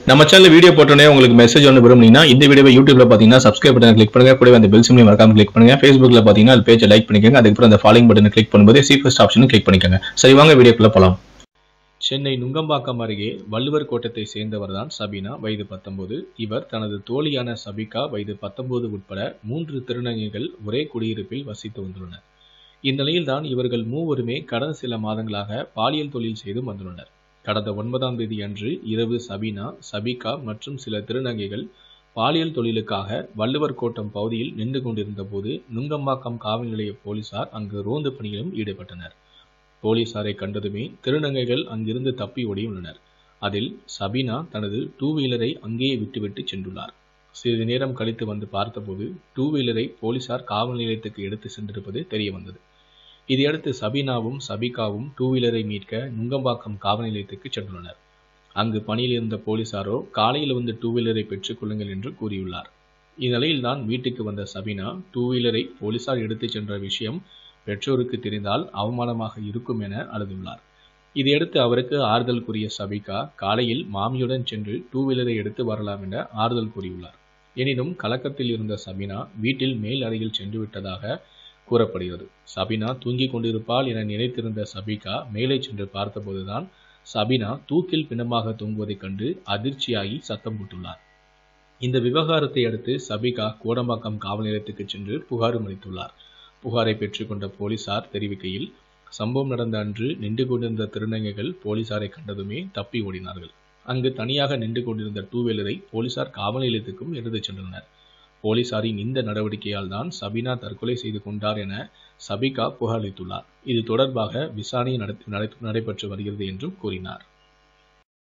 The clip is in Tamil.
நம்ம சேனல் வீடியோ போட்டோன்னே உங்களுக்கு மெசேஜ் ஒன்று விரும்புனீங்கன்னா இந்த வீடியோவை யூடியூப்ல பார்த்தீங்கன்னா சப்ஸ்கிரைப் பட்டன் கிளிக் பண்ணுங்க கூடவே அந்த பெல் சிம்லையும் மறக்காம கிளிக் பண்ணுங்க ஃபேஸ்புக்ல பார்த்தீங்கன்னா அது பேஜை லைக் பண்ணிக்கோங்க அதுக்கப்புறம் அந்த ஃபாலோயிங் பட்டனை கிளிக் பண்ணும்போது சி ஃபர்ஸ்ட் ஆப்ஷனும் கிளிக் பண்ணிக்கோங்க சரி வாங்க வீடியோக்குள்ள போலாம் சென்னை நுங்கம்பாக்கம் அருகே வள்ளுவர் கோட்டத்தை சேர்ந்தவர்தான் சபீனா வயது பத்தொன்பது இவர் தனது தோழியான சபிகா வயது பத்தொன்பது உட்பட மூன்று திருநங்கைகள் ஒரே குடியிருப்பில் வசித்து வந்துள்ளனர் இந்நிலையில்தான் இவர்கள் மூவருமே கடந்த சில மாதங்களாக பாலியல் தொழில் செய்து வந்துள்ளனர் கடந்த ஒன்பதாம் தேதி அன்று இரவு சபீனா சபிகா மற்றும் சில திருநங்கைகள் பாலியல் தொழிலுக்காக வள்ளுவர் கோட்டம் பகுதியில் நின்று கொண்டிருந்த போது நுங்கம்பாக்கம் காவல் நிலைய போலீசார் அங்கு ரோந்து பணியிலும் ஈடுபட்டனர் போலீசாரை கண்டதுமே திருநங்கைகள் அங்கிருந்து தப்பி ஓடியுள்ளனர் அதில் சபீனா தனது டூ வீலரை அங்கேயே விட்டுவிட்டு சென்றுள்ளார் சிறிது நேரம் கழித்து வந்து பார்த்தபோது டூ வீலரை போலீசார் காவல் நிலையத்துக்கு எடுத்து சென்றிருப்பது தெரிய வந்தது இதையடுத்து சபீனாவும் சபிகாவும் டூ வீலரை மீட்க நுங்கம்பாக்கம் காவல் நிலையத்துக்கு சென்றுள்ளனர் அங்கு பணியில் இருந்த போலீசாரோ காலையில் வந்து டூ வீலரை பெற்றுக் கொள்ளுங்கள் என்று கூறியுள்ளார் இந்நிலையில்தான் வீட்டுக்கு வந்த சபீனா டூ வீலரை போலீசார் எடுத்துச் சென்ற விஷயம் பெற்றோருக்கு தெரிந்தால் அவமானமாக இருக்கும் என அழுதுள்ளார் இதையடுத்து அவருக்கு ஆறுதல் கூறிய சபிகா காலையில் மாமியுடன் சென்று டூ வீலரை எடுத்து வரலாம் என ஆறுதல் கூறியுள்ளார் எனினும் கலக்கத்தில் இருந்த சபினா வீட்டில் மேல் அறையில் சென்று விட்டதாக கூறப்படுகிறது சபினா தூங்கிக் கொண்டிருப்பாள் என நினைத்திருந்த சபிகா மேலே சென்று பார்த்தபோதுதான் சபினா தூக்கில் பிணமாக தூங்குவதைக் கண்டு அதிர்ச்சியாகி சத்தம் போட்டுள்ளார் இந்த விவகாரத்தை அடுத்து சபிகா கோடம்பாக்கம் காவல் நிலையத்துக்கு சென்று புகாரும் அளித்துள்ளார் புகாரை பெற்றுக்கொண்ட போலீசார் தெரிவிக்கையில் சம்பவம் நடந்த அன்று நின்று கொண்டிருந்த திருநங்கைகள் போலீசாரை கண்டதுமே தப்பி ஓடினார்கள் அங்கு தனியாக நின்று கொண்டிருந்த டூ வீலரை போலீசார் காவல் நிலையத்துக்கும் எடுத்துச் சென்றனர் போலீசாரின் இந்த நடவடிக்கையால் தான் சபினா தற்கொலை செய்து கொண்டார் என சபிகா புகாரளித்துள்ளார் இது தொடர்பாக விசாரணை நடத்தி நடை- நடைபெற்று வருகிறது என்றும் கூறினார்